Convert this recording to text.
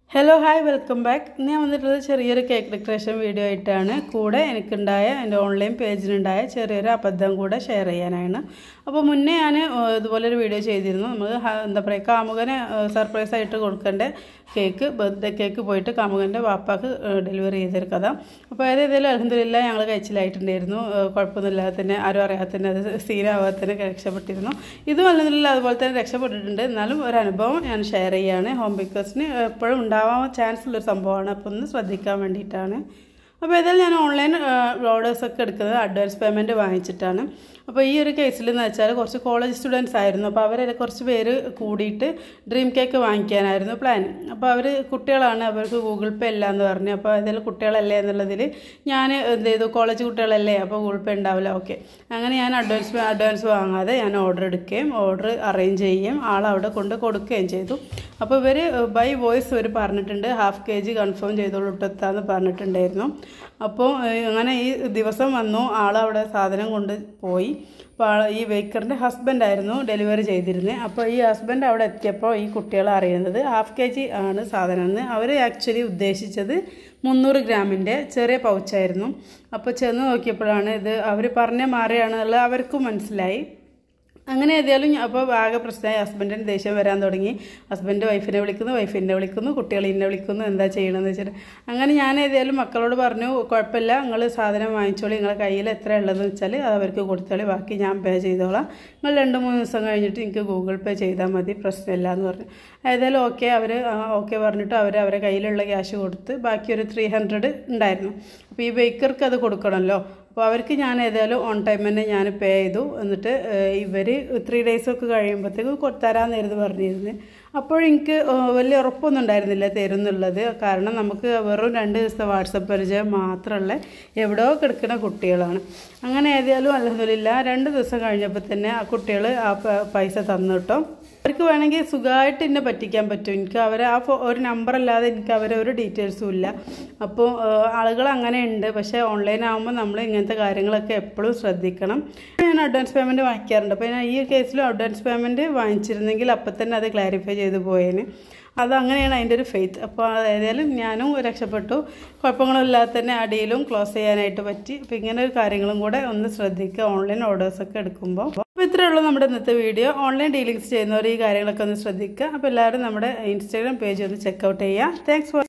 hello hi welcome back ഇന്ന് ഞാൻ വന്നിട്ടുള്ളത് ചെറിയൊരു കേക്ക് ഡെക്കറേഷൻ വീഡിയോ ആയിട്ടാണ് കൂടെ എനിക്കുണ്ടായ എൻ്റെ ഓൺലൈൻ പേജിലുണ്ടായ ചെറിയൊരു അബദ്ധം കൂടെ ഷെയർ ചെയ്യാനാണ് അപ്പോൾ മുന്നേ ഞാൻ ഇതുപോലൊരു വീഡിയോ ചെയ്തിരുന്നു നമ്മൾ ഹ- എന്താ പറയുക കാമുകനെ സർപ്രൈസ് ആയിട്ട് കൊടുക്കേണ്ട കേക്ക് ബർത്ത്ഡേ കേക്ക് പോയിട്ട് കാമുകൻ്റെ വാപ്പാക്ക് ഡെലിവറി ചെയ്തൊരു കഥ അപ്പോൾ ഏതേതായാലും അലഹദില്ല ഞങ്ങൾ കഴിച്ചിലായിട്ടുണ്ടായിരുന്നു ഏഹ് കുഴപ്പമൊന്നുമില്ലാതെ തന്നെ ആരും അറിയാതെ തന്നെ അത് സീനാവാതെ തന്നെ രക്ഷപ്പെട്ടിരുന്നു ഇതും അലഹദില്ല അതുപോലെ തന്നെ രക്ഷപ്പെട്ടിട്ടുണ്ട് എന്നാലും ഒരു അനുഭവം ഞാൻ ഷെയർ ചെയ്യാണ് ഹോം ബേക്കേഴ്സിന് എപ്പോഴും ഉണ്ടാവാൻ ചാൻസ് ഉള്ളൊരു സംഭവമാണ് അപ്പോൾ ഒന്ന് ശ്രദ്ധിക്കാൻ വേണ്ടിയിട്ടാണ് അപ്പോൾ ഏതായാലും ഞാൻ ഓൺലൈൻ ഓർഡേഴ്സൊക്കെ എടുക്കുന്നത് അഡ്വാൻസ് പേയ്മെൻറ്റ് വാങ്ങിച്ചിട്ടാണ് അപ്പോൾ ഈ ഒരു കേസിൽ എന്ന് വെച്ചാൽ കുറച്ച് കോളേജ് സ്റ്റുഡൻസ് ആയിരുന്നു അപ്പോൾ അവരെ കുറച്ച് പേര് കൂടിയിട്ട് ഡ്രീം കേക്ക് വാങ്ങിക്കാനായിരുന്നു പ്ലാൻ അപ്പോൾ അവർ കുട്ടികളാണ് അവർക്ക് ഗൂഗിൾ പേ ഇല്ല എന്ന് പറഞ്ഞു അപ്പോൾ ഏതായാലും കുട്ടികളല്ലേ എന്നുള്ളതിൽ ഞാൻ എന്ത് ചെയ്തു കോളേജ് കുട്ടികളല്ലേ അപ്പോൾ ഗൂഗിൾ പേ ഉണ്ടാവില്ല ഓക്കെ അങ്ങനെ ഞാൻ അഡ്വാൻസ് അഡ്വാൻസ് വാങ്ങാതെ ഞാൻ ഓർഡർ എടുക്കുകയും ഓർഡർ അറേഞ്ച് ചെയ്യുകയും ആളവിടെ കൊണ്ട് കൊടുക്കുകയും ചെയ്തു അപ്പോൾ ഇവർ ബൈ വോയിസ് ഇവർ പറഞ്ഞിട്ടുണ്ട് ഹാഫ് കെ ജി കൺഫേം ചെയ്തോളൂ ഇട്ടെത്താന്ന് പറഞ്ഞിട്ടുണ്ടായിരുന്നു അപ്പോൾ ഏഹ്, അങ്ങനെ ഈ ദിവസം വന്നു ആളവിടെ സാധനം കൊണ്ട് പോയി അപ്പോൾ ആൾ ഈ ബേക്കറിൻ്റെ ഹസ്ബൻഡായിരുന്നു ഡെലിവറി ചെയ്തിരുന്നത് അപ്പോൾ ഈ ഹസ്ബൻഡ് അവിടെ എത്തിയപ്പോൾ ഈ കുട്ടികൾ അറിയുന്നത് ഹാഫ് കെ ജി ആണ് സാധനം എന്ന് അവർ ആക്ച്വലി ഉദ്ദേശിച്ചത് മുന്നൂറ് ഗ്രാമിൻ്റെ ചെറിയ പൗച്ചായിരുന്നു അപ്പോൾ ചെന്ന് നോക്കിയപ്പോഴാണ് ഇത് അവർ പറഞ്ഞ മാറിയാണെന്നുള്ളത് അവർക്കും മനസ്സിലായി അങ്ങനെ ഏതായാലും ഞാൻ- അപ്പോൾ ആകെ പ്രശ്നമായി ഹസ്ബൻഡിന് ദേഷ്യം വരാൻ തുടങ്ങി ഹസ്ബൻഡ് വൈഫിനെ വിളിക്കുന്നു വൈഫ് എന്നെ വിളിക്കുന്നു കുട്ടികൾ എന്നെ വിളിക്കുന്നു എന്താ ചെയ്യണമെന്ന് വെച്ചിട്ട് അങ്ങനെ ഞാൻ ഏതായാലും മക്കളോട് പറഞ്ഞു കുഴപ്പമില്ല നിങ്ങൾ സാധനം വാങ്ങിച്ചോളി നിങ്ങളുടെ കയ്യിൽ എത്ര ഉള്ളതെന്ന് വെച്ചാൽ അത് അവർക്ക് കൊടുത്തോളി ബാക്കി ഞാൻ പേ ചെയ്തോളാം നിങ്ങൾ രണ്ട് മൂന്ന് ദിവസം കഴിഞ്ഞിട്ട് എനിക്ക് ഗൂഗിൾ പേ ചെയ്താൽ മതി പ്രശ്നമില്ല എന്ന് പറഞ്ഞു ഏതായാലും ഓക്കെ അവർ ഓക്കെ പറഞ്ഞിട്ട് അവർ അവരെ കയ്യിലുള്ള ക്യാഷ് കൊടുത്ത് ബാക്കി ഒരു ത്രീ ഹൺഡ്രഡ് ഉണ്ടായിരുന്നു അപ്പോൾ ഈ ബേക്കർക്ക് അത് കൊടുക്കണമല്ലോ അപ്പോൾ അവർക്ക് ഞാൻ ഏതായാലും ഓൺ ടൈം തന്നെ ഞാൻ പേ ചെയ്തു എന്നിട്ട് ഇവർ ത്രീ ഡേയ്സൊക്കെ കഴിയുമ്പോഴത്തേക്ക് തരാമെന്നായിരുന്നു പറഞ്ഞിരുന്നത് അപ്പോൾ എനിക്ക് ഏഹ്, വലിയ ഉറപ്പൊന്നും ഉണ്ടായിരുന്നില്ല തരുന്നുള്ളത് കാരണം നമുക്ക് വെറും രണ്ട് ദിവസത്തെ വാട്സപ്പ് പരിചയം മാത്രമുള്ള എവിടെയോ കിടക്കുന്ന കുട്ടികളാണ് അങ്ങനെ ഏതായാലും അലഹദില്ല രണ്ട് ദിവസം കഴിഞ്ഞപ്പോൾ തന്നെ ആ കുട്ടികൾ ആ പ- പൈസ തന്നു കേട്ടോ അവർക്ക് വേണമെങ്കിൽ സുഖമായിട്ട് എന്നെ പറ്റിക്കാൻ പറ്റും എനിക്ക് അവരെ ആ ഫോ ഒരു നമ്പർ അല്ലാതെ എനിക്ക് അവരെ ഒരു ഡീറ്റെയിൽസും ഇല്ല അപ്പോൾ ആളുകൾ അങ്ങനെ ഉണ്ട് പക്ഷേ ഓൺലൈൻ ആകുമ്പോൾ നമ്മൾ ഇങ്ങനത്തെ കാര്യങ്ങളൊക്കെ എപ്പോഴും ശ്രദ്ധിക്കണം ഞാൻ അഡ്വാൻസ് പേയ്മെൻറ്റ് വാങ്ങിക്കാറുണ്ട് അപ്പോൾ ഞാൻ ഈ കേസിലും അഡ്വാൻസ് പേയ്മെൻറ്റ് വാങ്ങിച്ചിരുന്നെങ്കിൽ അപ്പം തന്നെ അത് ക്ലാരിഫൈ ചെയ്ത് പോയേന് അത് അങ്ങനെയാണ് അതിൻ്റെ ഒരു ഫെയ്ത്ത് അപ്പോൾ ഏതായാലും ഞാനും രക്ഷപ്പെട്ടു കുഴപ്പങ്ങളില്ലാതെ തന്നെ ആ ഡീലും ക്ലോസ് ചെയ്യാനായിട്ട് പറ്റി അപ്പോൾ ഇങ്ങനെ ഒരു കാര്യങ്ങളും കൂടെ ഒന്ന് ശ്രദ്ധിക്കുക ഓൺലൈൻ ഓർഡേഴ്സൊക്കെ എടുക്കുമ്പോൾ അപ്പോൾ ഇത്രയേ ഉള്ളൂ നമ്മുടെ ഇന്നത്തെ വീഡിയോ ഓൺലൈൻ ഡീലിങ്സ് ചെയ്യുന്നവർ ഈ കാര്യങ്ങളൊക്കെ ഒന്ന് ശ്രദ്ധിക്കുക അപ്പോൾ എല്ലാവരും നമ്മുടെ ഇൻസ്റ്റാഗ്രാം പേജ് ഒന്ന് ചെക്കൗട്ട് ചെയ്യുക താങ്ക്സ് ഫോർ